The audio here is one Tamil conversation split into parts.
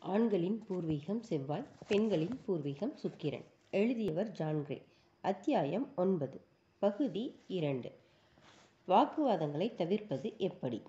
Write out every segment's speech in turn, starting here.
ஆண்களின் பூர்வீகம் செவ்வாய் பெண்களின் பூர்வீகம் சுக்கிரன் எழுதியவர் ஜான் கிரே அத்தியாயம் ஒன்பது பகுதி இரண்டு வாக்குவாதங்களை தவிர்ப்பது எப்படி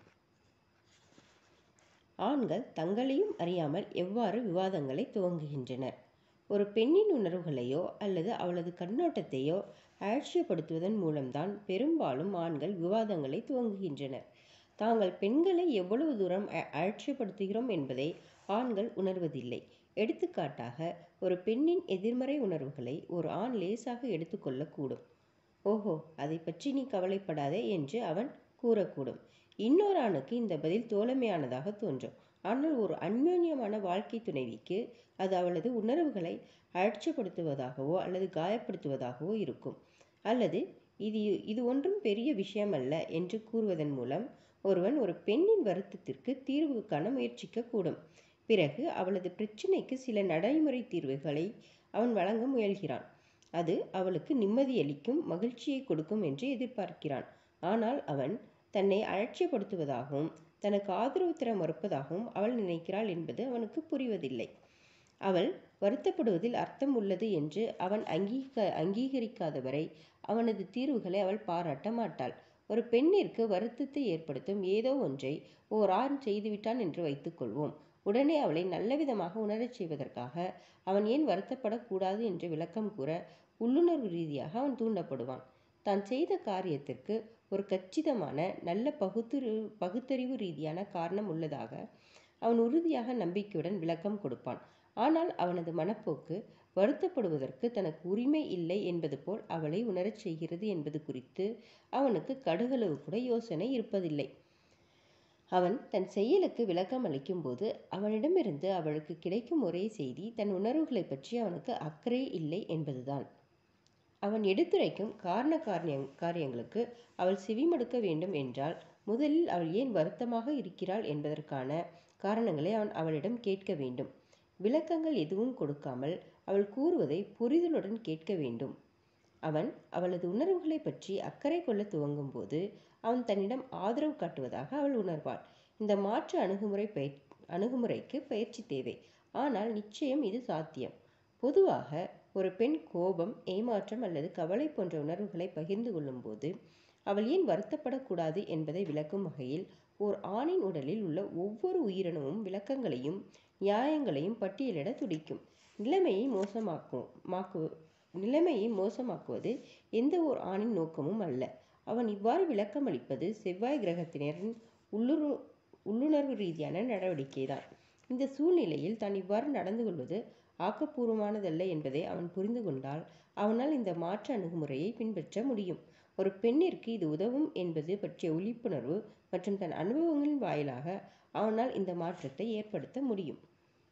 ஆண்கள் தங்களையும் அறியாமல் எவ்வாறு விவாதங்களை துவங்குகின்றனர் ஒரு பெண்ணின் உணர்வுகளையோ அல்லது அவளது கண்ணோட்டத்தையோ அலட்சியப்படுத்துவதன் மூலம்தான் பெரும்பாலும் ஆண்கள் விவாதங்களை துவங்குகின்றனர் தாங்கள் பெண்களை எவ்வளவு தூரம் அ- அலட்சியப்படுத்துகிறோம் என்பதை ஆண்கள் உணர்வதில்லை எடுத்துக்காட்டாக ஒரு பெண்ணின் எதிர்மறை உணர்வுகளை ஒரு ஆண் லேசாக எடுத்துக்கொள்ளக்கூடும் ஓஹோ அதை பற்றி நீ கவலைப்படாதே என்று அவன் கூறக்கூடும் இன்னொரு ஆணுக்கு இந்த பதில் தோழமையானதாக தோன்றும் ஆனால் ஒரு அந்யோன்யமான வாழ்க்கை துணைவிக்கு அது அவளது உணர்வுகளை அலட்சியப்படுத்துவதாகவோ அல்லது காயப்படுத்துவதாகவோ இருக்கும் அல்லது இது இது ஒன்றும் பெரிய விஷயமல்ல என்று கூறுவதன் மூலம் ஒருவன் ஒரு பெண்ணின் வருத்தத்திற்கு தீர்வு காண முயற்சிக்கக்கூடும் பிறகு அவளது பிரச்சினைக்கு சில நடைமுறை தீர்வுகளை அவன் வழங்க முயல்கிறான் அது அவளுக்கு நிம்மதியளிக்கும் மகிழ்ச்சியை கொடுக்கும் என்று எதிர்பார்க்கிறான் ஆனால் அவன் தன்னை அலட்சியப்படுத்துவதாகவும் தனக்கு ஆதரவு தர மறுப்பதாகவும் அவள் நினைக்கிறாள் என்பது அவனுக்கு புரிவதில்லை அவள் வருத்தப்படுவதில் அர்த்தம் உள்ளது என்று அவன் அங்கீக அங்கீகரிக்காதவரை அவனது தீர்வுகளை அவள் பாராட்ட மாட்டாள் ஒரு பெண்ணிற்கு வருத்தத்தை ஏற்படுத்தும் ஏதோ ஒன்றை ஓர் ஆண் செய்துவிட்டான் என்று வைத்துக்கொள்வோம் உடனே அவளை நல்லவிதமாக உணரச் செய்வதற்காக அவன் ஏன் வருத்தப்படக்கூடாது என்று விளக்கம் கூற உள்ளுணர்வு ரீதியாக அவன் தூண்டப்படுவான் தான் செய்த காரியத்திற்கு ஒரு கச்சிதமான நல்ல பகுத்தறிவு பகுத்தறிவு ரீதியான காரணம் உள்ளதாக அவன் உறுதியாக நம்பிக்கையுடன் விளக்கம் கொடுப்பான் ஆனால் அவனது மனப்போக்கு வருத்தப்படுவதற்கு தனக்கு உரிமை இல்லை என்பது போல் அவளை உணரச் செய்கிறது என்பது குறித்து அவனுக்கு கடுகளவு கூட யோசனை இருப்பதில்லை அவன் தன் செயலுக்கு விளக்கம் அளிக்கும்போது அவனிடமிருந்து அவளுக்கு கிடைக்கும் ஒரே செய்தி தன் உணர்வுகளைப் பற்றி அவனுக்கு அக்கறை இல்லை என்பதுதான் அவன் எடுத்துரைக்கும் காரண காரிய காரியங்களுக்கு அவள் செவிமடுக்க வேண்டும் என்றால் முதலில் அவள் ஏன் வருத்தமாக இருக்கிறாள் என்பதற்கான காரணங்களை அவன் அவளிடம் கேட்க வேண்டும் விளக்கங்கள் எதுவும் கொடுக்காமல் அவள் கூறுவதை புரிதலுடன் கேட்க வேண்டும் அவன் அவளது உணர்வுகளை பற்றி அக்கறை கொள்ள துவங்கும் போது அவன் தன்னிடம் ஆதரவு காட்டுவதாக அவள் உணர்வாள் இந்த மாற்று அணுகுமுறை பயிற் அணுகுமுறைக்கு பயிற்சி தேவை ஆனால் நிச்சயம் இது சாத்தியம் பொதுவாக ஒரு பெண் கோபம் ஏமாற்றம் அல்லது கவலை போன்ற உணர்வுகளை பகிர்ந்து கொள்ளும்போது அவள் ஏன் வருத்தப்படக்கூடாது என்பதை விளக்கும் வகையில் ஓர் ஆணின் உடலில் உள்ள ஒவ்வொரு உயிரினமும் விளக்கங்களையும் நியாயங்களையும் பட்டியலிட துடிக்கும் நிலைமையை மோசமாக்கும் மாக்கு நிலைமையை மோசமாக்குவது எந்த ஓர் ஆணின் நோக்கமும் அல்ல அவன் இவ்வாறு விளக்கமளிப்பது செவ்வாய் கிரகத்தினரின் உள்ளுரு உள்ளுணர்வு ரீதியான நடவடிக்கைதான் இந்த சூழ்நிலையில் தான் இவ்வாறு நடந்து கொள்வது ஆக்கப்பூர்வமானதல்ல என்பதை அவன் புரிந்து கொண்டால் அவனால் இந்த மாற்று அணுகுமுறையை பின்பற்ற முடியும் ஒரு பெண்ணிற்கு இது உதவும் என்பது பற்றிய விழிப்புணர்வு மற்றும் தன் அனுபவங்களின் வாயிலாக அவனால் இந்த மாற்றத்தை ஏற்படுத்த முடியும்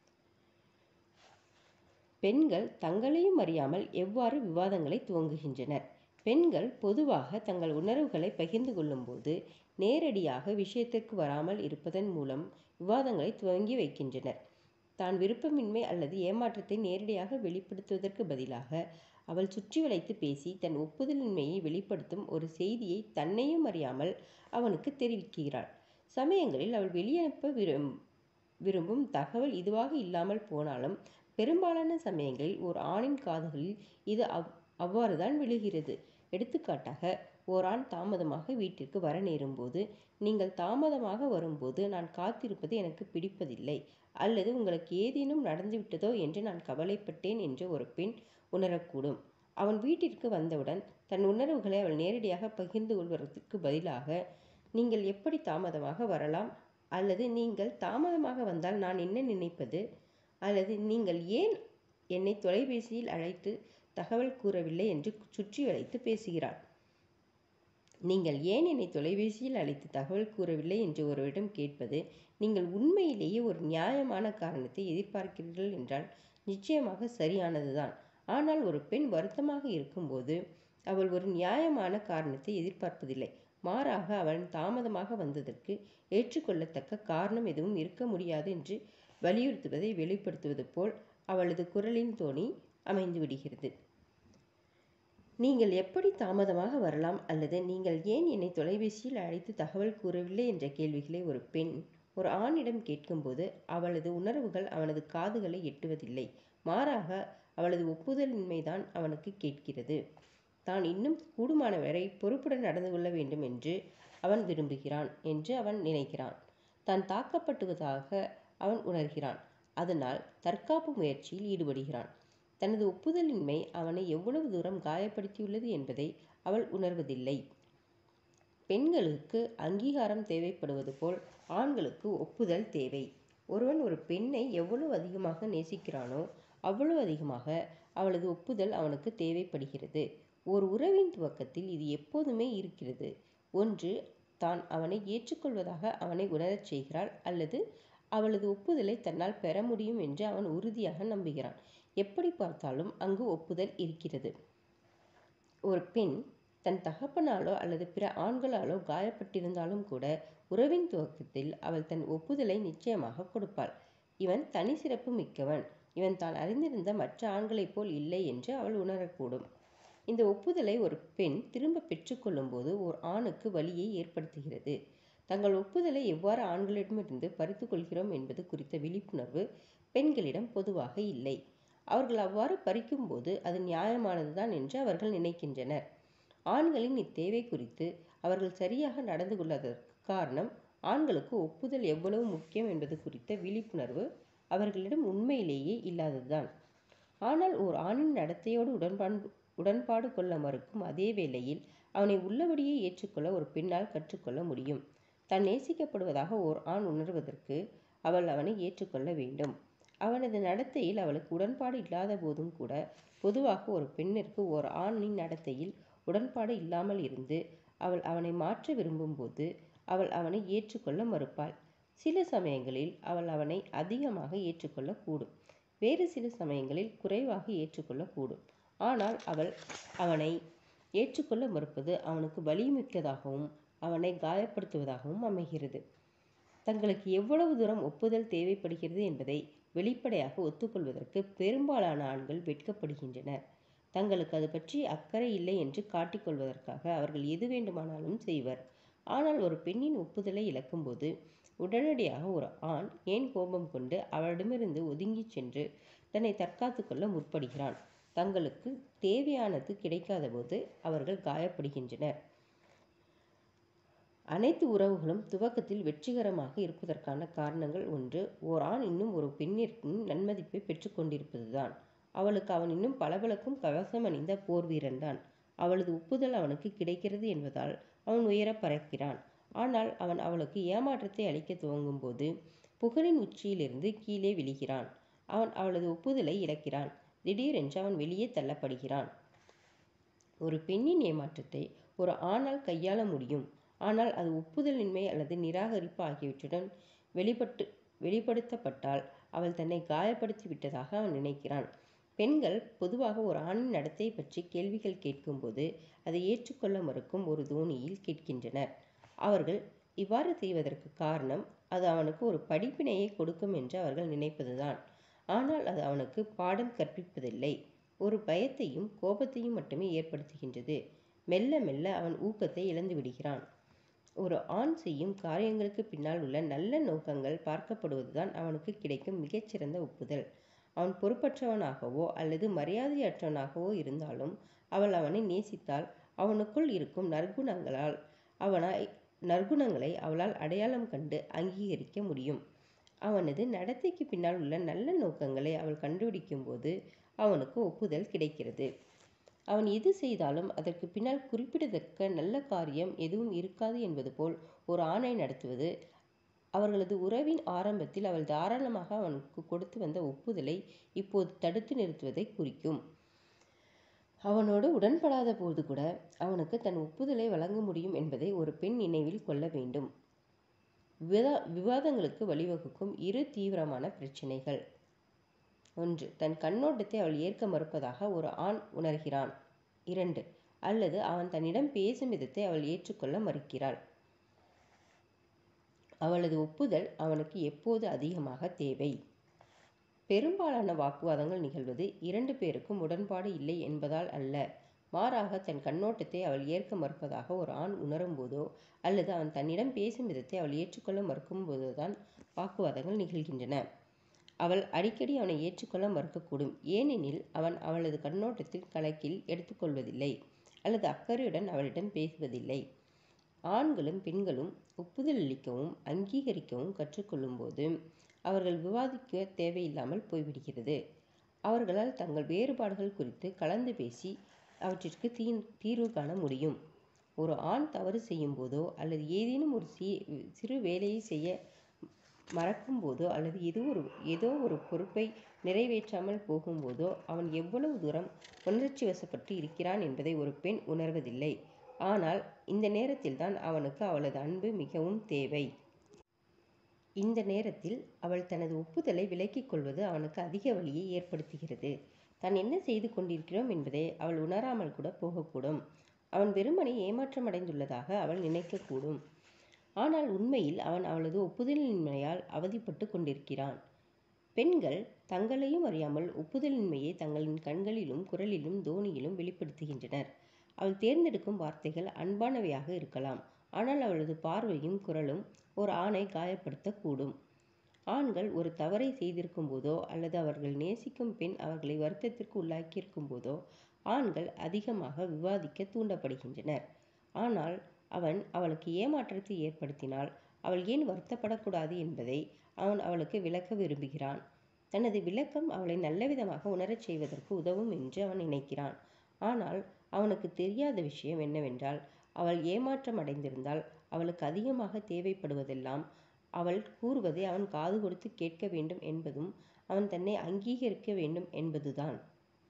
பெண்கள் தங்களையும் அறியாமல் எவ்வாறு விவாதங்களை துவங்குகின்றனர் பெண்கள் பொதுவாக தங்கள் உணர்வுகளை பகிர்ந்து கொள்ளும்போது நேரடியாக விஷயத்திற்கு வராமல் இருப்பதன் மூலம் விவாதங்களை துவங்கி வைக்கின்றனர் தான் விருப்பமின்மை அல்லது ஏமாற்றத்தை நேரடியாக வெளிப்படுத்துவதற்கு பதிலாக அவள் சுற்றி வளைத்து பேசி தன் ஒப்புதலின்மையை வெளிப்படுத்தும் ஒரு செய்தியை தன்னையும் அறியாமல் அவனுக்கு தெரிவிக்கிறாள் சமயங்களில் அவள் வெளியனுப்ப விரும் விரும்பும் தகவல் இதுவாக இல்லாமல் போனாலும் பெரும்பாலான சமயங்களில் ஒரு ஆணின் காதுகளில் இது அவ் அவ்வாறுதான் விழுகிறது எடுத்துக்காட்டாக ஓர் ஆண் தாமதமாக வீட்டிற்கு வர நேரும்போது நீங்கள் தாமதமாக வரும்போது நான் காத்திருப்பது எனக்கு பிடிப்பதில்லை அல்லது உங்களுக்கு ஏதேனும் நடந்துவிட்டதோ என்று நான் கவலைப்பட்டேன் என்று ஒரு பெண் உணரக்கூடும் அவன் வீட்டிற்கு வந்தவுடன் தன் உணர்வுகளை அவள் நேரடியாக பகிர்ந்து கொள்வதற்கு பதிலாக நீங்கள் எப்படி தாமதமாக வரலாம் அல்லது நீங்கள் தாமதமாக வந்தால் நான் என்ன நினைப்பது அல்லது நீங்கள் ஏன் என்னை தொலைபேசியில் அழைத்து தகவல் கூறவில்லை என்று சுற்றி வளைத்து பேசுகிறாள் நீங்கள் ஏன் என்னை தொலைபேசியில் அழைத்து தகவல் கூறவில்லை என்று ஒருவரிடம் கேட்பது நீங்கள் உண்மையிலேயே ஒரு நியாயமான காரணத்தை எதிர்பார்க்கிறீர்கள் என்றால் நிச்சயமாக சரியானதுதான் ஆனால் ஒரு பெண் வருத்தமாக இருக்கும்போது அவள் ஒரு நியாயமான காரணத்தை எதிர்பார்ப்பதில்லை மாறாக அவள் தாமதமாக வந்ததற்கு ஏற்றுக்கொள்ளத்தக்க காரணம் எதுவும் இருக்க முடியாது என்று வலியுறுத்துவதை வெளிப்படுத்துவது போல் அவளது குரலின் தோணி அமைந்து விடுகிறது நீங்கள் எப்படி தாமதமாக வரலாம் அல்லது நீங்கள் ஏன் என்னை தொலைபேசியில் அழைத்து தகவல் கூறவில்லை என்ற கேள்விகளை ஒரு பெண் ஒரு ஆணிடம் கேட்கும்போது அவளது உணர்வுகள் அவனது காதுகளை எட்டுவதில்லை மாறாக அவளது ஒப்புதலின்மைதான் அவனுக்கு கேட்கிறது தான் இன்னும் கூடுமான வரை பொறுப்புடன் நடந்து கொள்ள வேண்டும் என்று அவன் விரும்புகிறான் என்று அவன் நினைக்கிறான் தான் தாக்கப்பட்டுவதாக அவன் உணர்கிறான் அதனால் தற்காப்பு முயற்சியில் ஈடுபடுகிறான் தனது ஒப்புதலின்மை அவனை எவ்வளவு தூரம் காயப்படுத்தியுள்ளது என்பதை அவள் உணர்வதில்லை பெண்களுக்கு அங்கீகாரம் தேவைப்படுவது போல் ஆண்களுக்கு ஒப்புதல் தேவை ஒருவன் ஒரு பெண்ணை எவ்வளவு அதிகமாக நேசிக்கிறானோ அவ்வளவு அதிகமாக அவளது ஒப்புதல் அவனுக்கு தேவைப்படுகிறது ஒரு உறவின் துவக்கத்தில் இது எப்போதுமே இருக்கிறது ஒன்று தான் அவனை ஏற்றுக்கொள்வதாக அவனை உணரச் செய்கிறாள் அல்லது அவளது ஒப்புதலை தன்னால் பெற முடியும் என்று அவன் உறுதியாக நம்புகிறான் எப்படி பார்த்தாலும் அங்கு ஒப்புதல் இருக்கிறது ஒரு பெண் தன் தகப்பனாலோ அல்லது பிற ஆண்களாலோ காயப்பட்டிருந்தாலும் கூட உறவின் துவக்கத்தில் அவள் தன் ஒப்புதலை நிச்சயமாக கொடுப்பாள் இவன் தனி சிறப்பு மிக்கவன் இவன் தான் அறிந்திருந்த மற்ற ஆண்களைப் போல் இல்லை என்று அவள் உணரக்கூடும் இந்த ஒப்புதலை ஒரு பெண் திரும்ப பெற்றுக்கொள்ளும் போது ஓர் ஆணுக்கு வலியை ஏற்படுத்துகிறது தங்கள் ஒப்புதலை எவ்வாறு ஆண்களிடமிருந்து பறித்து கொள்கிறோம் என்பது குறித்த விழிப்புணர்வு பெண்களிடம் பொதுவாக இல்லை அவர்கள் அவ்வாறு பறிக்கும்போது அது நியாயமானதுதான் என்று அவர்கள் நினைக்கின்றனர் ஆண்களின் இத்தேவை குறித்து அவர்கள் சரியாக நடந்து கொள்ளாததற்கு காரணம் ஆண்களுக்கு ஒப்புதல் எவ்வளவு முக்கியம் என்பது குறித்த விழிப்புணர்வு அவர்களிடம் உண்மையிலேயே இல்லாததுதான் ஆனால் ஓர் ஆணின் நடத்தையோடு உடன்பாடு உடன்பாடு கொள்ள மறுக்கும் அதே வேளையில் அவனை உள்ளபடியே ஏற்றுக்கொள்ள ஒரு பெண்ணால் கற்றுக்கொள்ள முடியும் தான் நேசிக்கப்படுவதாக ஓர் ஆண் உணர்வதற்கு அவள் அவனை ஏற்றுக்கொள்ள வேண்டும் அவனது நடத்தையில் அவளுக்கு உடன்பாடு இல்லாத போதும் கூட பொதுவாக ஒரு பெண்ணிற்கு ஓர் ஆணின் நடத்தையில் உடன்பாடு இல்லாமல் இருந்து அவள் அவனை மாற்ற விரும்பும்போது அவள் அவனை ஏற்றுக்கொள்ள மறுப்பாள் சில சமயங்களில் அவள் அவனை அதிகமாக ஏற்றுக்கொள்ளக்கூடும் வேறு சில சமயங்களில் குறைவாக ஏற்றுக்கொள்ளக்கூடும் ஆனால் அவள் அவனை ஏற்றுக்கொள்ள மறுப்பது அவனுக்கு வலிமிக்கதாகவும் அவனை காயப்படுத்துவதாகவும் அமைகிறது தங்களுக்கு எவ்வளவு தூரம் ஒப்புதல் தேவைப்படுகிறது என்பதை வெளிப்படையாக ஒத்துக்கொள்வதற்கு பெரும்பாலான ஆண்கள் வெட்கப்படுகின்றனர் தங்களுக்கு அது பற்றி அக்கறை இல்லை என்று காட்டிக்கொள்வதற்காக அவர்கள் எது வேண்டுமானாலும் செய்வர் ஆனால் ஒரு பெண்ணின் ஒப்புதலை இழக்கும்போது உடனடியாக ஒரு ஆண் ஏன் கோபம் கொண்டு அவளிடமிருந்து ஒதுங்கிச் சென்று தன்னை தற்காத்து கொள்ள முற்படுகிறான் தங்களுக்கு தேவையானது கிடைக்காத போது அவர்கள் காயப்படுகின்றனர் அனைத்து உறவுகளும் துவக்கத்தில் வெற்றிகரமாக இருப்பதற்கான காரணங்கள் ஒன்று ஓர் ஆண் இன்னும் ஒரு பெண்ணிற்கும் நன்மதிப்பை பெற்றுக்கொண்டிருப்பதுதான் அவளுக்கு அவன் இன்னும் பளபளக்கும் கவசம் அணிந்த போர் வீரன்தான் அவளது ஒப்புதல் அவனுக்கு கிடைக்கிறது என்பதால் அவன் உயர பறக்கிறான் ஆனால் அவன் அவளுக்கு ஏமாற்றத்தை அளிக்க துவங்கும் போது புகழின் உச்சியிலிருந்து கீழே விழுகிறான் அவன் அவளது ஒப்புதலை இழக்கிறான் திடீரென்று அவன் வெளியே தள்ளப்படுகிறான் ஒரு பெண்ணின் ஏமாற்றத்தை ஒரு ஆணால் கையாள முடியும் ஆனால் அது ஒப்புதலின்மை அல்லது நிராகரிப்பு ஆகியவற்றுடன் வெளிப்பட்டு வெளிப்படுத்தப்பட்டால் அவள் தன்னை காயப்படுத்தி விட்டதாக அவன் நினைக்கிறான் பெண்கள் பொதுவாக ஒரு ஆணின் நடத்தை பற்றி கேள்விகள் கேட்கும்போது அதை ஏற்றுக்கொள்ள மறுக்கும் ஒரு தோணியில் கேட்கின்றனர் அவர்கள் இவ்வாறு செய்வதற்கு காரணம் அது அவனுக்கு ஒரு படிப்பினையை கொடுக்கும் என்று அவர்கள் நினைப்பதுதான் ஆனால் அது அவனுக்கு பாடம் கற்பிப்பதில்லை ஒரு பயத்தையும் கோபத்தையும் மட்டுமே ஏற்படுத்துகின்றது மெல்ல மெல்ல அவன் ஊக்கத்தை இழந்து விடுகிறான் ஒரு ஆண் செய்யும் காரியங்களுக்கு பின்னால் உள்ள நல்ல நோக்கங்கள் பார்க்கப்படுவதுதான் அவனுக்கு கிடைக்கும் மிகச்சிறந்த ஒப்புதல் அவன் பொறுப்பற்றவனாகவோ அல்லது மரியாதையற்றவனாகவோ இருந்தாலும் அவள் அவனை நேசித்தால் அவனுக்குள் இருக்கும் நற்குணங்களால் அவனை நற்குணங்களை அவளால் அடையாளம் கண்டு அங்கீகரிக்க முடியும் அவனது நடத்தைக்கு பின்னால் உள்ள நல்ல நோக்கங்களை அவள் கண்டுபிடிக்கும் போது அவனுக்கு ஒப்புதல் கிடைக்கிறது அவன் எது செய்தாலும் அதற்கு பின்னால் குறிப்பிடத்தக்க நல்ல காரியம் எதுவும் இருக்காது என்பது போல் ஒரு ஆணை நடத்துவது அவர்களது உறவின் ஆரம்பத்தில் அவள் தாராளமாக அவனுக்கு கொடுத்து வந்த ஒப்புதலை இப்போது தடுத்து நிறுத்துவதை குறிக்கும் அவனோடு உடன்படாத போது கூட அவனுக்கு தன் ஒப்புதலை வழங்க முடியும் என்பதை ஒரு பெண் நினைவில் கொள்ள வேண்டும் விவா விவாதங்களுக்கு வழிவகுக்கும் இரு தீவிரமான பிரச்சினைகள் ஒன்று தன் கண்ணோட்டத்தை அவள் ஏற்க மறுப்பதாக ஒரு ஆண் உணர்கிறான் இரண்டு அல்லது அவன் தன்னிடம் பேசும் விதத்தை அவள் ஏற்றுக்கொள்ள மறுக்கிறாள் அவளது ஒப்புதல் அவனுக்கு எப்போது அதிகமாக தேவை பெரும்பாலான வாக்குவாதங்கள் நிகழ்வது இரண்டு பேருக்கும் உடன்பாடு இல்லை என்பதால் அல்ல மாறாக தன் கண்ணோட்டத்தை அவள் ஏற்க மறுப்பதாக ஒரு ஆண் உணரும் போதோ அல்லது அவன் தன்னிடம் பேசும் விதத்தை அவள் ஏற்றுக்கொள்ள மறுக்கும் போதோதான் வாக்குவாதங்கள் நிகழ்கின்றன அவள் அடிக்கடி அவனை ஏற்றுக்கொள்ள மறுக்கக்கூடும் ஏனெனில் அவன் அவளது கண்ணோட்டத்தில் கணக்கில் எடுத்துக்கொள்வதில்லை அல்லது அக்கறையுடன் அவளிடம் பேசுவதில்லை ஆண்களும் பெண்களும் ஒப்புதல் அளிக்கவும் அங்கீகரிக்கவும் கற்றுக்கொள்ளும்போது அவர்கள் விவாதிக்க தேவையில்லாமல் போய்விடுகிறது அவர்களால் தங்கள் வேறுபாடுகள் குறித்து கலந்து பேசி அவற்றிற்கு தீ தீர்வு காண முடியும் ஒரு ஆண் தவறு செய்யும் போதோ அல்லது ஏதேனும் ஒரு சி சிறு வேலையை செய்ய மறக்கும் போதோ அல்லது ஏதோ ஒரு ஏதோ ஒரு பொறுப்பை நிறைவேற்றாமல் போகும்போதோ அவன் எவ்வளவு தூரம் உணர்ச்சி வசப்பட்டு இருக்கிறான் என்பதை ஒரு பெண் உணர்வதில்லை ஆனால் இந்த நேரத்தில்தான் அவனுக்கு அவளது அன்பு மிகவும் தேவை இந்த நேரத்தில் அவள் தனது ஒப்புதலை விலக்கிக் கொள்வது அவனுக்கு அதிக வழியை ஏற்படுத்துகிறது தான் என்ன செய்து கொண்டிருக்கிறோம் என்பதை அவள் உணராமல் கூட போகக்கூடும் அவன் வெறுமனை ஏமாற்றமடைந்துள்ளதாக அவள் நினைக்கக்கூடும் ஆனால் உண்மையில் அவன் அவளது ஒப்புதலின்மையால் அவதிப்பட்டு கொண்டிருக்கிறான் பெண்கள் தங்களையும் அறியாமல் ஒப்புதலின்மையை தங்களின் கண்களிலும் குரலிலும் தோனியிலும் வெளிப்படுத்துகின்றனர் அவள் தேர்ந்தெடுக்கும் வார்த்தைகள் அன்பானவையாக இருக்கலாம் ஆனால் அவளது பார்வையும் குரலும் ஒரு ஆணை காயப்படுத்தக்கூடும் ஆண்கள் ஒரு தவறை செய்திருக்கும் போதோ அல்லது அவர்கள் நேசிக்கும் பெண் அவர்களை வருத்தத்திற்கு உள்ளாக்கியிருக்கும் போதோ ஆண்கள் அதிகமாக விவாதிக்க தூண்டப்படுகின்றனர் ஆனால் அவன் அவளுக்கு ஏமாற்றத்தை ஏற்படுத்தினால் அவள் ஏன் வருத்தப்படக்கூடாது என்பதை அவன் அவளுக்கு விளக்க விரும்புகிறான் தனது விளக்கம் அவளை நல்லவிதமாக உணரச் செய்வதற்கு உதவும் என்று அவன் நினைக்கிறான் ஆனால் அவனுக்கு தெரியாத விஷயம் என்னவென்றால் அவள் ஏமாற்றம் அடைந்திருந்தால் அவளுக்கு அதிகமாக தேவைப்படுவதெல்லாம் அவள் கூறுவதை அவன் காது கொடுத்து கேட்க வேண்டும் என்பதும் அவன் தன்னை அங்கீகரிக்க வேண்டும் என்பதுதான்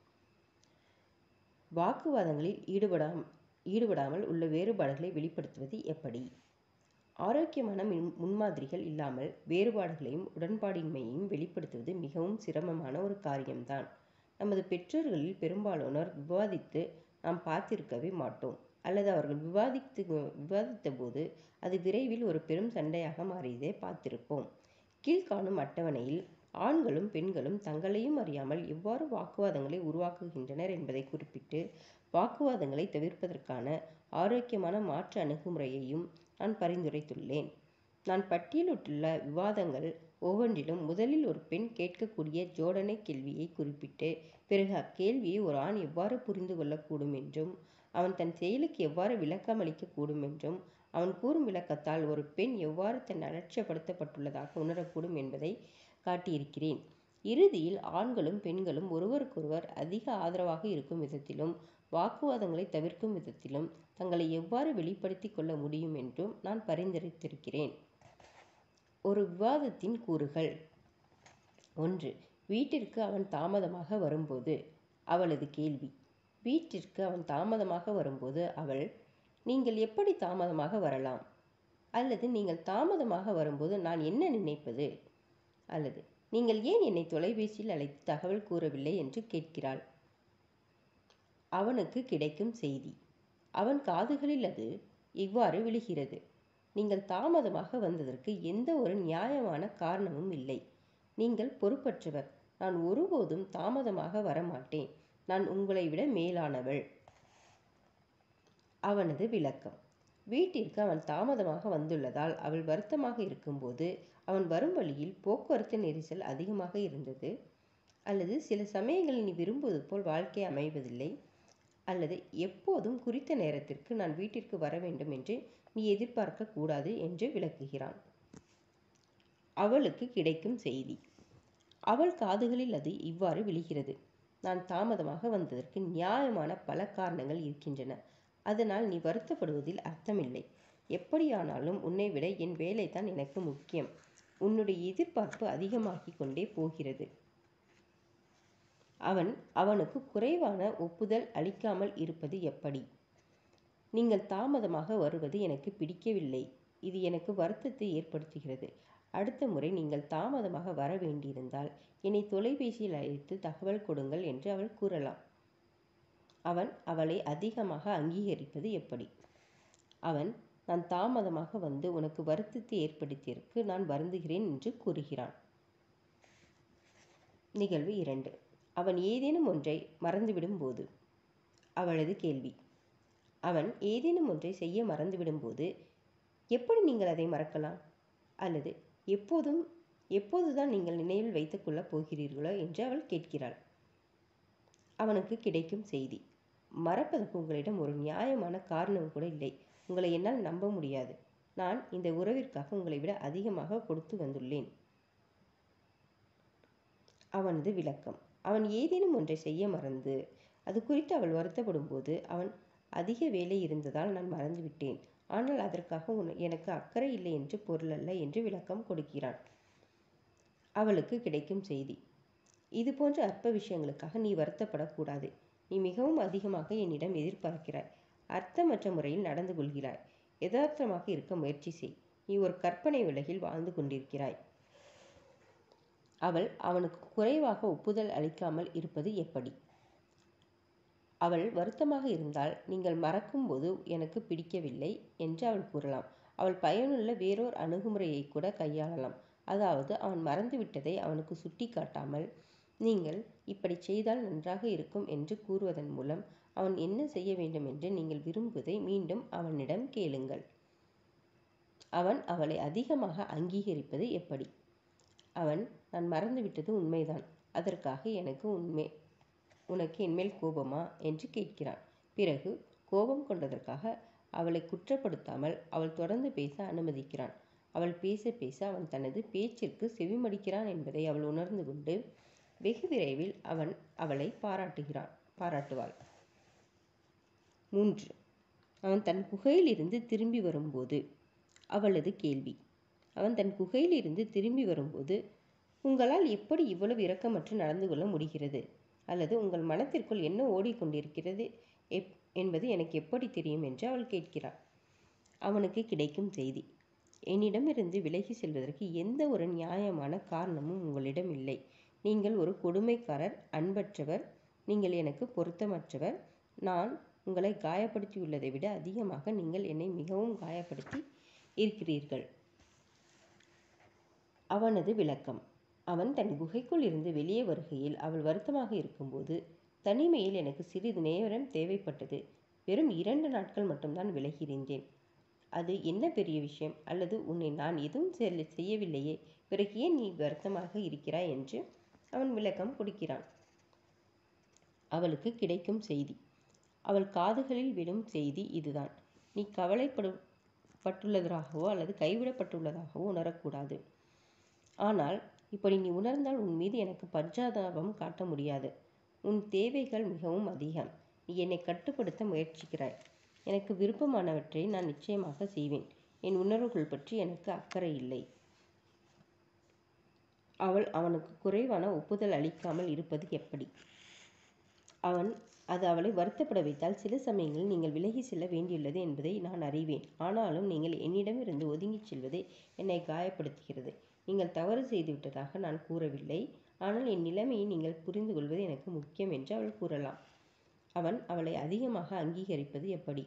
வாக்குவாதங்களில் ஈடுபடாம் ஈடுபடாமல் உள்ள வேறுபாடுகளை வெளிப்படுத்துவது எப்படி ஆரோக்கியமான மின் முன்மாதிரிகள் இல்லாமல் வேறுபாடுகளையும் உடன்பாடின்மையையும் வெளிப்படுத்துவது மிகவும் சிரமமான ஒரு காரியம்தான் நமது பெற்றோர்களில் பெரும்பாலானோர் விவாதித்து நாம் பார்த்திருக்கவே மாட்டோம் அல்லது அவர்கள் விவாதித்து விவாதித்த போது அது விரைவில் ஒரு பெரும் சண்டையாக மாறியதை பார்த்திருப்போம் கீழ்காணும் அட்டவணையில் ஆண்களும் பெண்களும் தங்களையும் அறியாமல் எவ்வாறு வாக்குவாதங்களை உருவாக்குகின்றனர் என்பதை குறிப்பிட்டு வாக்குவாதங்களை தவிர்ப்பதற்கான ஆரோக்கியமான மாற்று அணுகுமுறையையும் நான் பரிந்துரைத்துள்ளேன் நான் பட்டியலிட்டுள்ள விவாதங்கள் ஒவ்வொன்றிலும் முதலில் ஒரு பெண் கேட்கக்கூடிய ஜோடனை கேள்வியை குறிப்பிட்டு பிறகு அக்கேள்வியை ஒரு ஆண் எவ்வாறு புரிந்து கொள்ளக்கூடும் என்றும் அவன் தன் செயலுக்கு எவ்வாறு விளக்கம் அளிக்கக்கூடும் என்றும் அவன் கூறும் விளக்கத்தால் ஒரு பெண் எவ்வாறு தன் அலட்சியப்படுத்தப்பட்டுள்ளதாக உணரக்கூடும் என்பதை காட்டியிருக்கிறேன் இறுதியில் ஆண்களும் பெண்களும் ஒருவருக்கொருவர் அதிக ஆதரவாக இருக்கும் விதத்திலும் வாக்குவாதங்களை தவிர்க்கும் விதத்திலும் தங்களை எவ்வாறு வெளிப்படுத்தி கொள்ள முடியும் என்றும் நான் பரிந்துரைத்திருக்கிறேன் ஒரு விவாதத்தின் கூறுகள் ஒன்று வீட்டிற்கு அவன் தாமதமாக வரும்போது அவளது கேள்வி வீட்டிற்கு அவன் தாமதமாக வரும்போது அவள் நீங்கள் எப்படி தாமதமாக வரலாம் அல்லது நீங்கள் தாமதமாக வரும்போது நான் என்ன நினைப்பது அல்லது நீங்கள் ஏன் என்னை தொலைபேசியில் அழைத்து தகவல் கூறவில்லை என்று கேட்கிறாள் அவனுக்கு கிடைக்கும் செய்தி அவன் காதுகளில் அது இவ்வாறு விழுகிறது நீங்கள் தாமதமாக வந்ததற்கு எந்த ஒரு நியாயமான காரணமும் இல்லை நீங்கள் பொறுப்பற்றவர் நான் ஒருபோதும் தாமதமாக வரமாட்டேன் நான் உங்களை விட மேலானவள் அவனது விளக்கம் வீட்டிற்கு அவன் தாமதமாக வந்துள்ளதால் அவள் வருத்தமாக இருக்கும்போது அவன் வரும் வழியில் போக்குவரத்து நெரிசல் அதிகமாக இருந்தது அல்லது சில சமயங்களில் நீ விரும்புவது போல் வாழ்க்கை அமைவதில்லை அல்லது எப்போதும் குறித்த நேரத்திற்கு நான் வீட்டிற்கு வர வேண்டும் என்று நீ எதிர்பார்க்க கூடாது என்று விளக்குகிறான் அவளுக்கு கிடைக்கும் செய்தி அவள் காதுகளில் அது இவ்வாறு விழுகிறது நான் தாமதமாக வந்ததற்கு நியாயமான பல காரணங்கள் இருக்கின்றன அதனால் நீ வருத்தப்படுவதில் அர்த்தமில்லை எப்படியானாலும் உன்னை விட என் வேலைதான் எனக்கு முக்கியம் உன்னுடைய எதிர்பார்ப்பு அதிகமாகிக் கொண்டே போகிறது அவன் அவனுக்கு குறைவான ஒப்புதல் அளிக்காமல் இருப்பது எப்படி நீங்கள் தாமதமாக வருவது எனக்கு பிடிக்கவில்லை இது எனக்கு வருத்தத்தை ஏற்படுத்துகிறது அடுத்த முறை நீங்கள் தாமதமாக வர வேண்டியிருந்தால் என்னை தொலைபேசியில் அழைத்து தகவல் கொடுங்கள் என்று அவள் கூறலாம் அவன் அவளை அதிகமாக அங்கீகரிப்பது எப்படி அவன் நான் தாமதமாக வந்து உனக்கு வருத்தத்தை ஏற்படுத்தியதற்கு நான் வருந்துகிறேன் என்று கூறுகிறான் நிகழ்வு இரண்டு அவன் ஏதேனும் ஒன்றை மறந்துவிடும் போது அவளது கேள்வி அவன் ஏதேனும் ஒன்றை செய்ய மறந்துவிடும் போது எப்படி நீங்கள் அதை மறக்கலாம் அல்லது எப்போதும் எப்போதுதான் நீங்கள் நினைவில் வைத்துக்கொள்ளப் போகிறீர்களோ என்று அவள் கேட்கிறாள் அவனுக்கு கிடைக்கும் செய்தி மறப்பதற்கு உங்களிடம் ஒரு நியாயமான காரணம் கூட இல்லை உங்களை என்னால் நம்ப முடியாது நான் இந்த உறவிற்காக உங்களை விட அதிகமாக கொடுத்து வந்துள்ளேன் அவனது விளக்கம் அவன் ஏதேனும் ஒன்றை செய்ய மறந்து அது குறித்து அவள் வருத்தப்படும் போது அவன் அதிக வேலை இருந்ததால் நான் மறந்துவிட்டேன் ஆனால் அதற்காக உன் எனக்கு அக்கறை இல்லை என்று பொருள் அல்ல என்று விளக்கம் கொடுக்கிறான் அவளுக்கு கிடைக்கும் செய்தி இது போன்ற அற்ப விஷயங்களுக்காக நீ வருத்தப்படக்கூடாது நீ மிகவும் அதிகமாக என்னிடம் எதிர்பார்க்கிறாய் அர்த்தமற்ற முறையில் நடந்து கொள்கிறாய் யதார்த்தமாக இருக்க முயற்சி செய் நீ ஒரு கற்பனை உலகில் வாழ்ந்து கொண்டிருக்கிறாய் அவள் அவனுக்கு குறைவாக ஒப்புதல் அளிக்காமல் இருப்பது எப்படி அவள் வருத்தமாக இருந்தால் நீங்கள் மறக்கும்போது எனக்கு பிடிக்கவில்லை என்று அவள் கூறலாம் அவள் பயனுள்ள வேறோர் அணுகுமுறையை கூட கையாளலாம் அதாவது அவன் மறந்துவிட்டதை அவனுக்கு சுட்டி காட்டாமல் நீங்கள் இப்படி செய்தால் நன்றாக இருக்கும் என்று கூறுவதன் மூலம் அவன் என்ன செய்ய வேண்டும் என்று நீங்கள் விரும்புவதை மீண்டும் அவனிடம் கேளுங்கள் அவன் அவளை அதிகமாக அங்கீகரிப்பது எப்படி அவன் நான் மறந்துவிட்டது உண்மைதான் அதற்காக எனக்கு உண்மை உனக்கு என்மேல் கோபமா என்று கேட்கிறான் பிறகு கோபம் கொண்டதற்காக அவளை குற்றப்படுத்தாமல் அவள் தொடர்ந்து பேச அனுமதிக்கிறான் அவள் பேச பேச அவன் தனது பேச்சிற்கு செவிமடிக்கிறான் என்பதை அவள் உணர்ந்து கொண்டு வெகு விரைவில் அவன் அவளை பாராட்டுகிறான் பாராட்டுவாள் மூன்று அவன் தன் குகையிலிருந்து திரும்பி வரும்போது அவளது கேள்வி அவன் தன் குகையிலிருந்து திரும்பி வரும்போது உங்களால் எப்படி இவ்வளவு இரக்கமற்று நடந்து கொள்ள முடிகிறது அல்லது உங்கள் மனத்திற்குள் என்ன ஓடிக்கொண்டிருக்கிறது எப் என்பது எனக்கு எப்படி தெரியும் என்று அவள் கேட்கிறாள் அவனுக்கு கிடைக்கும் செய்தி என்னிடமிருந்து விலகி செல்வதற்கு எந்த ஒரு நியாயமான காரணமும் உங்களிடம் இல்லை நீங்கள் ஒரு கொடுமைக்காரர் அன்பற்றவர் நீங்கள் எனக்கு பொருத்தமற்றவர் நான் உங்களை காயப்படுத்தியுள்ளதை விட அதிகமாக நீங்கள் என்னை மிகவும் காயப்படுத்தி இருக்கிறீர்கள் அவனது விளக்கம் அவன் தன் குகைக்குள் இருந்து வெளியே வருகையில் அவள் வருத்தமாக இருக்கும்போது தனிமையில் எனக்கு சிறிது நேரம் தேவைப்பட்டது வெறும் இரண்டு நாட்கள் மட்டும்தான் விலகியிருந்தேன் அது என்ன பெரிய விஷயம் அல்லது உன்னை நான் எதுவும் செய்யவில்லையே பிறகு ஏன் நீ வருத்தமாக இருக்கிறாய் என்று அவன் விளக்கம் கொடுக்கிறான் அவளுக்கு கிடைக்கும் செய்தி அவள் காதுகளில் விடும் செய்தி இதுதான் நீ கவலைப்படு பட்டுள்ளதாகவோ அல்லது கைவிடப்பட்டுள்ளதாகவோ உணரக்கூடாது ஆனால் இப்படி நீ உணர்ந்தால் உன் மீது எனக்கு பச்சாதாபம் காட்ட முடியாது உன் தேவைகள் மிகவும் அதிகம் நீ என்னை கட்டுப்படுத்த முயற்சிக்கிறாய் எனக்கு விருப்பமானவற்றை நான் நிச்சயமாக செய்வேன் என் உணர்வுகள் பற்றி எனக்கு அக்கறை இல்லை அவள் அவனுக்கு குறைவான ஒப்புதல் அளிக்காமல் இருப்பது எப்படி அவன் அது அவளை வருத்தப்பட வைத்தால் சில சமயங்களில் நீங்கள் விலகி செல்ல வேண்டியுள்ளது என்பதை நான் அறிவேன் ஆனாலும் நீங்கள் என்னிடமிருந்து ஒதுங்கிச் செல்வதே என்னை காயப்படுத்துகிறது நீங்கள் தவறு செய்துவிட்டதாக நான் கூறவில்லை ஆனால் என் நிலைமையை நீங்கள் புரிந்து கொள்வது எனக்கு முக்கியம் என்று அவள் கூறலாம் அவன் அவளை அதிகமாக அங்கீகரிப்பது எப்படி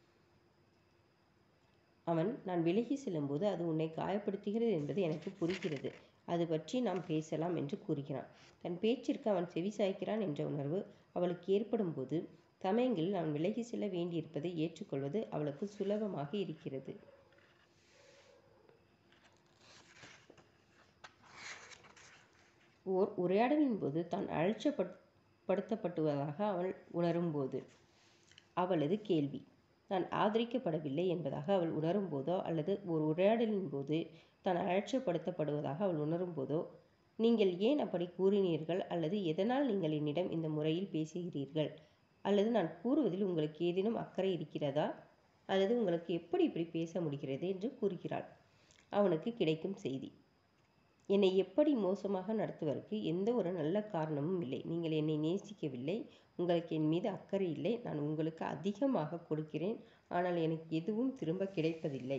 அவன் நான் விலகி செல்லும்போது அது உன்னை காயப்படுத்துகிறது என்பது எனக்கு புரிகிறது அது பற்றி நாம் பேசலாம் என்று கூறுகிறான் தன் பேச்சிற்கு அவன் செவிசாய்க்கிறான் என்ற உணர்வு அவளுக்கு ஏற்படும் போது சமயங்களில் அவன் விலகி செல்ல வேண்டியிருப்பதை ஏற்றுக்கொள்வது அவளுக்கு சுலபமாக இருக்கிறது ஓர் உரையாடலின் போது தான் அலட்சியப்படுத்தப்படுவதாக அவள் உணரும்போது அவளது கேள்வி தான் ஆதரிக்கப்படவில்லை என்பதாக அவள் உணரும் போதோ அல்லது ஒரு உரையாடலின் போது தான் அலட்சியப்படுத்தப்படுவதாக அவள் உணரும் போதோ நீங்கள் ஏன் அப்படி கூறினீர்கள் அல்லது எதனால் நீங்கள் என்னிடம் இந்த முறையில் பேசுகிறீர்கள் அல்லது நான் கூறுவதில் உங்களுக்கு ஏதேனும் அக்கறை இருக்கிறதா அல்லது உங்களுக்கு எப்படி இப்படி பேச முடிகிறது என்று கூறுகிறாள் அவனுக்கு கிடைக்கும் செய்தி என்னை எப்படி மோசமாக நடத்துவதற்கு எந்த ஒரு நல்ல காரணமும் இல்லை நீங்கள் என்னை நேசிக்கவில்லை உங்களுக்கு என் மீது அக்கறை இல்லை நான் உங்களுக்கு அதிகமாக கொடுக்கிறேன் ஆனால் எனக்கு எதுவும் திரும்ப கிடைப்பதில்லை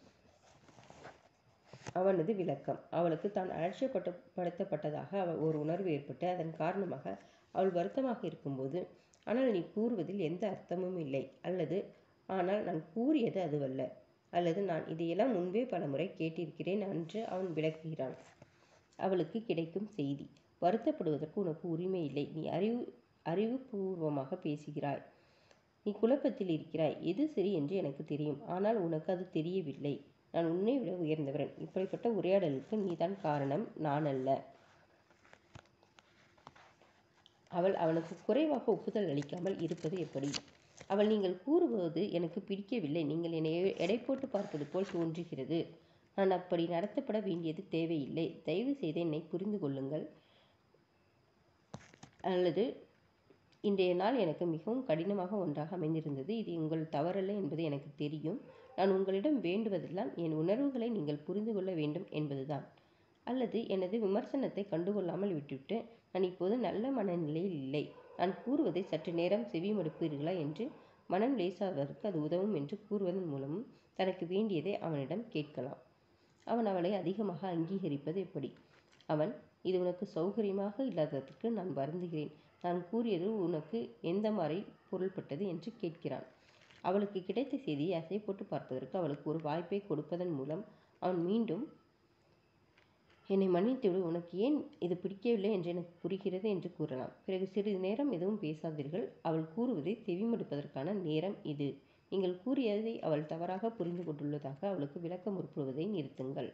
அவனது விளக்கம் அவளுக்கு தான் அலட்சியப்பட்டு படுத்தப்பட்டதாக அவள் ஒரு உணர்வு ஏற்பட்டு அதன் காரணமாக அவள் வருத்தமாக இருக்கும்போது ஆனால் நீ கூறுவதில் எந்த அர்த்தமும் இல்லை அல்லது ஆனால் நான் கூறியது அதுவல்ல அல்லது நான் இதையெல்லாம் முன்பே பலமுறை கேட்டிருக்கிறேன் என்று அவன் விளக்குகிறான் அவளுக்கு கிடைக்கும் செய்தி வருத்தப்படுவதற்கு உனக்கு உரிமை இல்லை நீ அறிவு அறிவுபூர்வமாக பேசுகிறாய் நீ குழப்பத்தில் இருக்கிறாய் எது சரி என்று எனக்கு தெரியும் ஆனால் உனக்கு அது தெரியவில்லை நான் உன்னை விட உயர்ந்தவன் இப்படிப்பட்ட உரையாடலுக்கு நீதான் காரணம் நான் அல்ல அவள் அவனுக்கு குறைவாக ஒப்புதல் அளிக்காமல் இருப்பது எப்படி அவள் நீங்கள் கூறுவது எனக்கு பிடிக்கவில்லை நீங்கள் என்னை எடை போட்டு பார்ப்பது போல் தோன்றுகிறது நான் அப்படி நடத்தப்பட வேண்டியது தேவையில்லை தயவு செய்து என்னை புரிந்து கொள்ளுங்கள் அல்லது இன்றைய நாள் எனக்கு மிகவும் கடினமாக ஒன்றாக அமைந்திருந்தது இது உங்கள் தவறல்ல என்பது எனக்கு தெரியும் நான் உங்களிடம் வேண்டுவதெல்லாம் என் உணர்வுகளை நீங்கள் புரிந்து கொள்ள வேண்டும் என்பதுதான் அல்லது எனது விமர்சனத்தை கண்டுகொள்ளாமல் விட்டுவிட்டு நான் இப்போது நல்ல மனநிலையில் இல்லை நான் கூறுவதை சற்று நேரம் செவிமடுப்பீர்களா என்று மனம் லேசாவதற்கு அது உதவும் என்று கூறுவதன் மூலமும் தனக்கு வேண்டியதை அவனிடம் கேட்கலாம் அவன் அவளை அதிகமாக அங்கீகரிப்பது எப்படி அவன் இது உனக்கு சௌகரியமாக இல்லாததற்கு நான் வருந்துகிறேன் நான் கூறியது உனக்கு எந்த மாதிரி பொருள்பட்டது என்று கேட்கிறான் அவளுக்கு கிடைத்த செய்தியை அசை போட்டு பார்ப்பதற்கு அவளுக்கு ஒரு வாய்ப்பை கொடுப்பதன் மூலம் அவன் மீண்டும் என்னை மன்னித்துவிடு உனக்கு ஏன் இது பிடிக்கவில்லை என்று எனக்கு புரிகிறது என்று கூறலாம் பிறகு சிறிது நேரம் எதுவும் பேசாதீர்கள் அவள் கூறுவதை செவிமடுப்பதற்கான நேரம் இது நீங்கள் கூறியதை அவள் தவறாக புரிந்து கொண்டுள்ளதாக அவளுக்கு விளக்க முற்படுவதை நிறுத்துங்கள்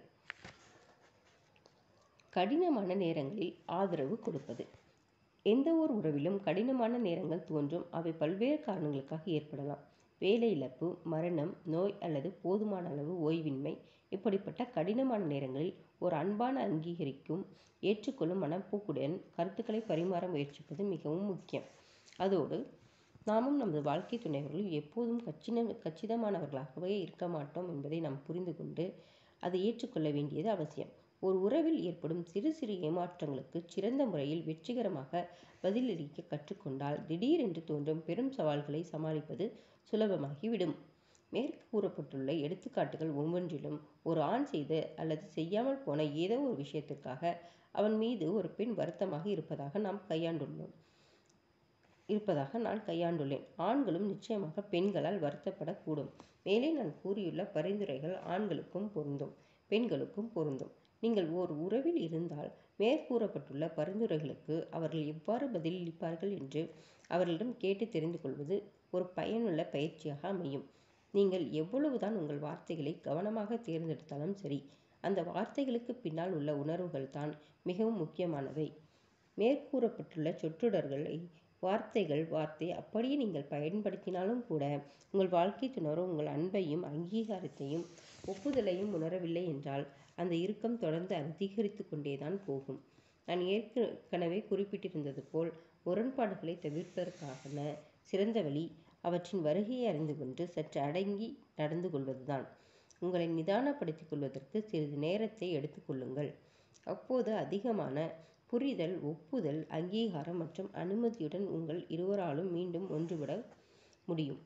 கடினமான நேரங்களில் ஆதரவு கொடுப்பது எந்த ஒரு உறவிலும் கடினமான நேரங்கள் தோன்றும் அவை பல்வேறு காரணங்களுக்காக ஏற்படலாம் வேலை இழப்பு மரணம் நோய் அல்லது போதுமான அளவு ஓய்வின்மை இப்படிப்பட்ட கடினமான நேரங்களில் ஒரு அன்பான அங்கீகரிக்கும் ஏற்றுக்கொள்ளும் மனப்போக்குடன் கருத்துக்களை பரிமாற முயற்சிப்பது மிகவும் முக்கியம் அதோடு நாமும் நமது வாழ்க்கை துணைவர்கள் எப்போதும் கச்சின கச்சிதமானவர்களாகவே இருக்க மாட்டோம் என்பதை நாம் புரிந்து கொண்டு அதை ஏற்றுக்கொள்ள வேண்டியது அவசியம் ஒரு உறவில் ஏற்படும் சிறு சிறு ஏமாற்றங்களுக்கு சிறந்த முறையில் வெற்றிகரமாக பதிலளிக்க கற்றுக்கொண்டால் திடீரென்று தோன்றும் பெரும் சவால்களை சமாளிப்பது சுலபமாகிவிடும் மேற்கு கூறப்பட்டுள்ள எடுத்துக்காட்டுகள் ஒவ்வொன்றிலும் ஒரு ஆண் செய்த அல்லது செய்யாமல் போன ஏதோ ஒரு விஷயத்திற்காக அவன் மீது ஒரு பெண் வருத்தமாக இருப்பதாக நாம் கையாண்டுள்ளோம் இருப்பதாக நான் கையாண்டுள்ளேன் ஆண்களும் நிச்சயமாக பெண்களால் வருத்தப்படக்கூடும் மேலே நான் கூறியுள்ள பரிந்துரைகள் ஆண்களுக்கும் பொருந்தும் பெண்களுக்கும் பொருந்தும் நீங்கள் ஓர் உறவில் இருந்தால் மேற்கூறப்பட்டுள்ள பரிந்துரைகளுக்கு அவர்கள் எவ்வாறு பதிலளிப்பார்கள் என்று அவர்களிடம் கேட்டு தெரிந்து கொள்வது ஒரு பயனுள்ள பயிற்சியாக அமையும் நீங்கள் எவ்வளவுதான் உங்கள் வார்த்தைகளை கவனமாக தேர்ந்தெடுத்தாலும் சரி அந்த வார்த்தைகளுக்கு பின்னால் உள்ள உணர்வுகள் தான் மிகவும் முக்கியமானவை மேற்கூறப்பட்டுள்ள சொற்றொடர்களை வார்த்தைகள் வார்த்தை அப்படியே நீங்கள் பயன்படுத்தினாலும் கூட உங்கள் வாழ்க்கை துணரோ உங்கள் அன்பையும் அங்கீகாரத்தையும் ஒப்புதலையும் உணரவில்லை என்றால் அந்த இறுக்கம் தொடர்ந்து அதிகரித்து கொண்டேதான் போகும் நான் ஏற்கனவே குறிப்பிட்டிருந்தது போல் முரண்பாடுகளை தவிர்ப்பதற்கான சிறந்த வழி அவற்றின் வருகையை அறிந்து கொண்டு சற்று அடங்கி நடந்து கொள்வதுதான் உங்களை நிதானப்படுத்திக் கொள்வதற்கு சிறிது நேரத்தை எடுத்துக்கொள்ளுங்கள் அப்போது அதிகமான புரிதல் ஒப்புதல் அங்கீகாரம் மற்றும் அனுமதியுடன் உங்கள் இருவராலும் மீண்டும் ஒன்றுவிட முடியும்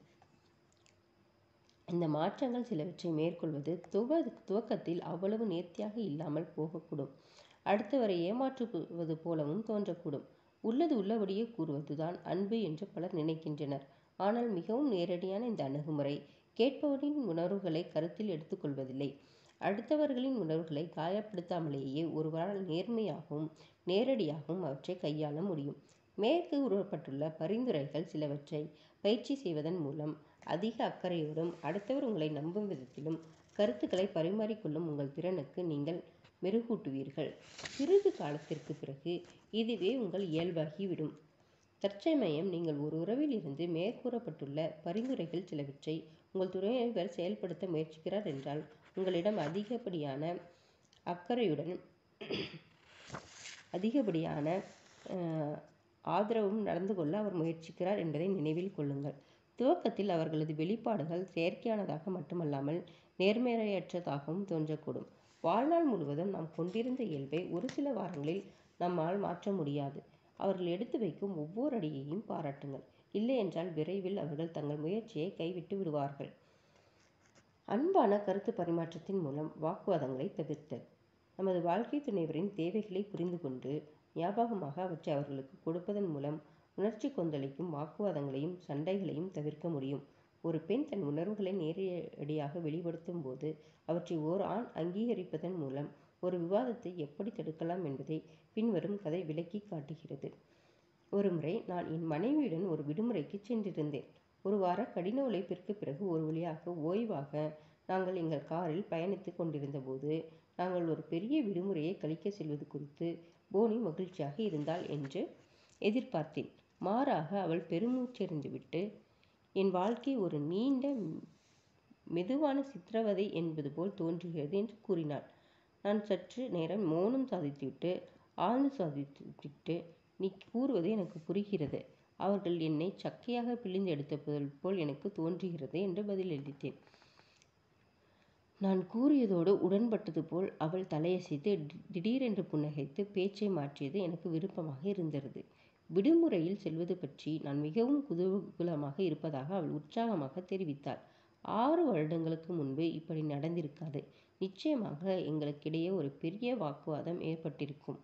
இந்த மாற்றங்கள் சிலவற்றை மேற்கொள்வது துவ துவக்கத்தில் அவ்வளவு நேர்த்தியாக இல்லாமல் போகக்கூடும் அடுத்தவரை ஏமாற்றுவது போலவும் தோன்றக்கூடும் உள்ளது உள்ளபடியே கூறுவதுதான் அன்பு என்று பலர் நினைக்கின்றனர் ஆனால் மிகவும் நேரடியான இந்த அணுகுமுறை கேட்பவரின் உணர்வுகளை கருத்தில் எடுத்துக்கொள்வதில்லை அடுத்தவர்களின் உணர்வுகளை காயப்படுத்தாமலேயே ஒருவரால் நேர்மையாகவும் நேரடியாகவும் அவற்றை கையாள முடியும் மேற்கு உருவப்பட்டுள்ள பரிந்துரைகள் சிலவற்றை பயிற்சி செய்வதன் மூலம் அதிக அக்கறையோடும் அடுத்தவர் உங்களை நம்பும் விதத்திலும் கருத்துக்களை பரிமாறிக்கொள்ளும் உங்கள் திறனுக்கு நீங்கள் மெருகூட்டுவீர்கள் சிறிது காலத்திற்கு பிறகு இதுவே உங்கள் இயல்பாகிவிடும் தற்சமயம் நீங்கள் ஒரு உறவில் இருந்து மேற்கூறப்பட்டுள்ள பரிந்துரைகள் சிலவற்றை உங்கள் துணைவர் செயல்படுத்த முயற்சிக்கிறார் என்றால் உங்களிடம் அதிகப்படியான அக்கறையுடன் அதிகப்படியான ஆதரவும் நடந்து கொள்ள அவர் முயற்சிக்கிறார் என்பதை நினைவில் கொள்ளுங்கள் துவக்கத்தில் அவர்களது வெளிப்பாடுகள் செயற்கையானதாக மட்டுமல்லாமல் நேர்மையற்றதாகவும் தோன்றக்கூடும் வாழ்நாள் முழுவதும் நாம் கொண்டிருந்த இயல்பை ஒரு சில வாரங்களில் நம்மால் மாற்ற முடியாது அவர்கள் எடுத்து வைக்கும் ஒவ்வொரு அடியையும் பாராட்டுங்கள் இல்லை என்றால் விரைவில் அவர்கள் தங்கள் முயற்சியை கைவிட்டு விடுவார்கள் அன்பான கருத்து பரிமாற்றத்தின் மூலம் வாக்குவாதங்களை தவிர்த்தல் நமது வாழ்க்கை துணைவரின் தேவைகளை புரிந்து கொண்டு ஞாபகமாக அவற்றை அவர்களுக்கு கொடுப்பதன் மூலம் உணர்ச்சி கொந்தளிக்கும் வாக்குவாதங்களையும் சண்டைகளையும் தவிர்க்க முடியும் ஒரு பெண் தன் உணர்வுகளை நேரடியாக வெளிப்படுத்தும் போது அவற்றை ஓர் ஆண் அங்கீகரிப்பதன் மூலம் ஒரு விவாதத்தை எப்படி தடுக்கலாம் என்பதை பின்வரும் கதை விளக்கி காட்டுகிறது ஒருமுறை நான் என் மனைவியுடன் ஒரு விடுமுறைக்கு சென்றிருந்தேன் ஒரு வார கடின உழைப்பிற்கு பிறகு ஒரு வழியாக ஓய்வாக நாங்கள் எங்கள் காரில் பயணித்துக் கொண்டிருந்தபோது நாங்கள் ஒரு பெரிய விடுமுறையை கழிக்க செல்வது குறித்து போனி மகிழ்ச்சியாக இருந்தாள் என்று எதிர்பார்த்தேன் மாறாக அவள் பெருமூச்செறிந்துவிட்டு என் வாழ்க்கை ஒரு நீண்ட மெதுவான சித்திரவதை என்பது போல் தோன்றுகிறது என்று கூறினாள் நான் சற்று நேரம் மௌனம் சாதித்துவிட்டு ஆழ்ந்து சாதித்துவிட்டு நீ கூறுவது எனக்கு புரிகிறது அவர்கள் என்னை சக்கையாக பிழிந்து எடுத்தது போல் எனக்கு தோன்றுகிறது என்று பதிலளித்தேன் நான் கூறியதோடு உடன்பட்டது போல் அவள் தலையசைத்து திடீரென்று புன்னகைத்து பேச்சை மாற்றியது எனக்கு விருப்பமாக இருந்தது விடுமுறையில் செல்வது பற்றி நான் மிகவும் குதூகலமாக இருப்பதாக அவள் உற்சாகமாக தெரிவித்தாள் ஆறு வருடங்களுக்கு முன்பு இப்படி நடந்திருக்காது நிச்சயமாக எங்களுக்கிடையே ஒரு பெரிய வாக்குவாதம் ஏற்பட்டிருக்கும்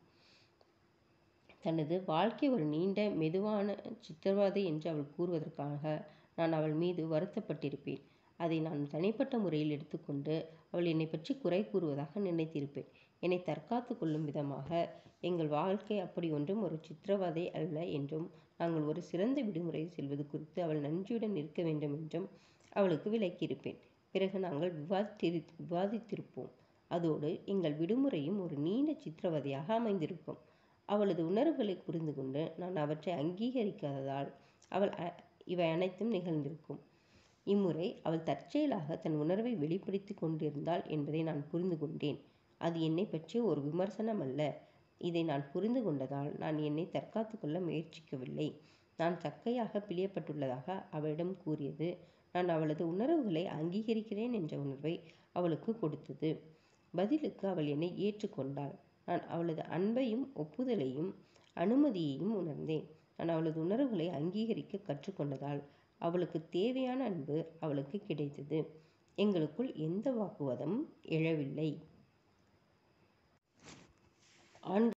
தனது வாழ்க்கை ஒரு நீண்ட மெதுவான சித்திரவதை என்று அவள் கூறுவதற்காக நான் அவள் மீது வருத்தப்பட்டிருப்பேன் அதை நான் தனிப்பட்ட முறையில் எடுத்துக்கொண்டு அவள் என்னை பற்றி குறை கூறுவதாக நினைத்திருப்பேன் என்னை தற்காத்து கொள்ளும் விதமாக எங்கள் வாழ்க்கை அப்படி ஒன்றும் ஒரு சித்திரவதை அல்ல என்றும் நாங்கள் ஒரு சிறந்த விடுமுறையில் செல்வது குறித்து அவள் நன்றியுடன் இருக்க வேண்டும் என்றும் அவளுக்கு விளக்கியிருப்பேன் பிறகு நாங்கள் விவாதித்திரு விவாதித்திருப்போம் அதோடு எங்கள் விடுமுறையும் ஒரு நீண்ட சித்திரவதையாக அமைந்திருக்கும் அவளது உணர்வுகளை புரிந்து கொண்டு நான் அவற்றை அங்கீகரிக்காததால் அவள் இவை அனைத்தும் நிகழ்ந்திருக்கும் இம்முறை அவள் தற்செயலாக தன் உணர்வை வெளிப்படுத்தி கொண்டிருந்தாள் என்பதை நான் புரிந்து கொண்டேன் அது என்னை பற்றிய ஒரு விமர்சனம் அல்ல இதை நான் புரிந்து கொண்டதால் நான் என்னை தற்காத்து கொள்ள முயற்சிக்கவில்லை நான் சக்கையாக பிழியப்பட்டுள்ளதாக அவளிடம் கூறியது நான் அவளது உணர்வுகளை அங்கீகரிக்கிறேன் என்ற உணர்வை அவளுக்கு கொடுத்தது பதிலுக்கு அவள் என்னை ஏற்றுக்கொண்டாள் நான் அவளது அன்பையும் ஒப்புதலையும் அனுமதியையும் உணர்ந்தேன் நான் அவளது உணர்வுகளை அங்கீகரிக்க கற்றுக்கொண்டதால் அவளுக்கு தேவையான அன்பு அவளுக்கு கிடைத்தது எங்களுக்குள் எந்த வாக்குவாதமும் எழவில்லை ஆண்கள்